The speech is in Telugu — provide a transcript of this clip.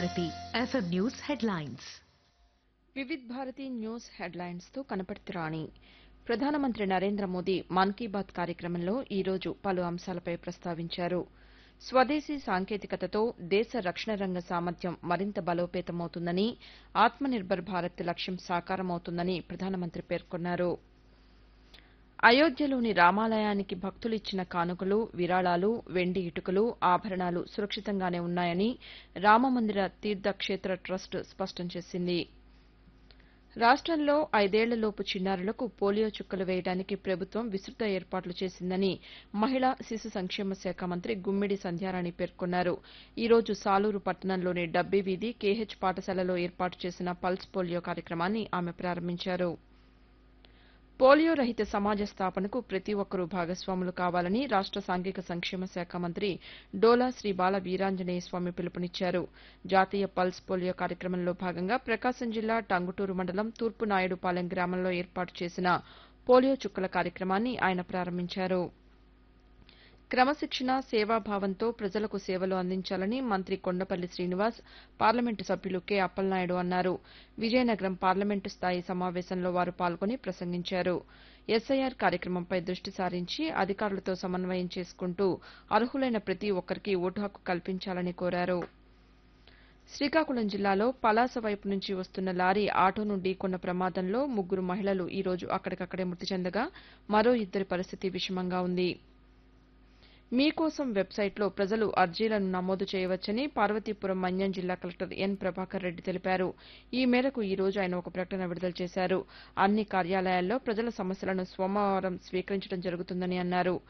Bharati FM news headlines Vividh Bharati news హెడ్లైన్స్తో కనపర్తి రాణి ప్రధానమంత్రి నరేంద్ర మోదీ మన్ కీ బాత్ కార్యక్రమంలో ఈ రోజు పలు అంశాలపై ప్రస్తావించారు స్వదేశీ సాంకేతికతతో దేశ రక్షణ రంగ సామర్థ్యం మరింత బలోపేతమవుతుందని ఆత్మనిర్భర్ భారత్ లక్ష్యం సాకారమవుతుందని ప్రధానమంత్రి పేర్కొన్నారు అయోధ్యలోని రామాలయానికి భక్తులిచ్చిన కానుకలు విరాళాలు వెండి ఇటుకలు ఆభరణాలు సురక్షితంగానే ఉన్నాయని రామమందిర తీర్థక్షేత్ర ట్రస్ట్ స్పష్టం చేసింది రాష్టంలో ఐదేళ్లలోపు చిన్నారులకు పోలియో చుక్కలు వేయడానికి ప్రభుత్వం విస్తృత ఏర్పాట్లు చేసిందని మహిళా శిశు సంక్షేమ శాఖ మంత్రి గుమ్మిడి సంధ్యారాణి పేర్కొన్నారు ఈ రోజు సాలూరు పట్టణంలోని డబ్బీ వీధి కేహెచ్ పాఠశాలలో ఏర్పాటు చేసిన పల్స్ పోలియో కార్యక్రమాన్ని ఆమె ప్రారంభించారు పోలియో రహిత సమాజ స్థాపనకు ప్రతి ఒక్కరూ భాగస్వాములు కావాలని రాష్ట సాంఘిక సంక్షేమ శాఖ మంత్రి డోలా శ్రీ బాల వీరాంజనేయ స్వామి పిలుపునిచ్చారు జాతీయ పల్స్ పోలియో కార్యక్రమంలో భాగంగా ప్రకాశం జిల్లా టంగుటూరు మండలం తూర్పు నాయుడుపాలెం గ్రామంలో ఏర్పాటు చేసిన పోలియో చుక్కల కార్యక్రమాన్ని ఆయన ప్రారంభించారు క్రమశిక్షణ సేవాభావంతో ప్రజలకు సేవలు అందించాలని మంత్రి కొండపల్లి శ్రీనివాస్ పార్లమెంటు సభ్యులు కె అప్పలనాయుడు అన్నారు విజయనగరం పార్లమెంటు స్థాయి సమావేశంలో వారు పాల్గొని ప్రసంగించారు ఎస్ఐఆర్ కార్యక్రమంపై దృష్టి సారించి అధికారులతో సమన్వయం చేసుకుంటూ అర్హులైన ప్రతి ఒక్కరికి ఓటు హక్కు కల్పించాలని కోరారు శ్రీకాకుళం జిల్లాలో పలాస వైపు నుంచి వస్తున్న లారీ ఆటోను ఢీకొన్న ప్రమాదంలో ముగ్గురు మహిళలు ఈ రోజు అక్కడికక్కడే మృతి చెందగా మరో ఇద్దరి పరిస్థితి విషమంగా ఉంది మీకోసం వెబ్సైట్లో ప్రజలు అర్జీలను నమోదు చేయవచ్చని పార్వతీపురం మన్యం జిల్లా కలెక్టర్ ఎన్ ప్రభాకర్ రెడ్డి తెలిపారు ఈ మేరకు ఈ రోజు ఆయన ఒక ప్రకటన విడుదల చేశారు అన్ని కార్యాలయాల్లో ప్రజల సమస్యలను సోమవారం స్వీకరించడం జరుగుతుందని అన్నారు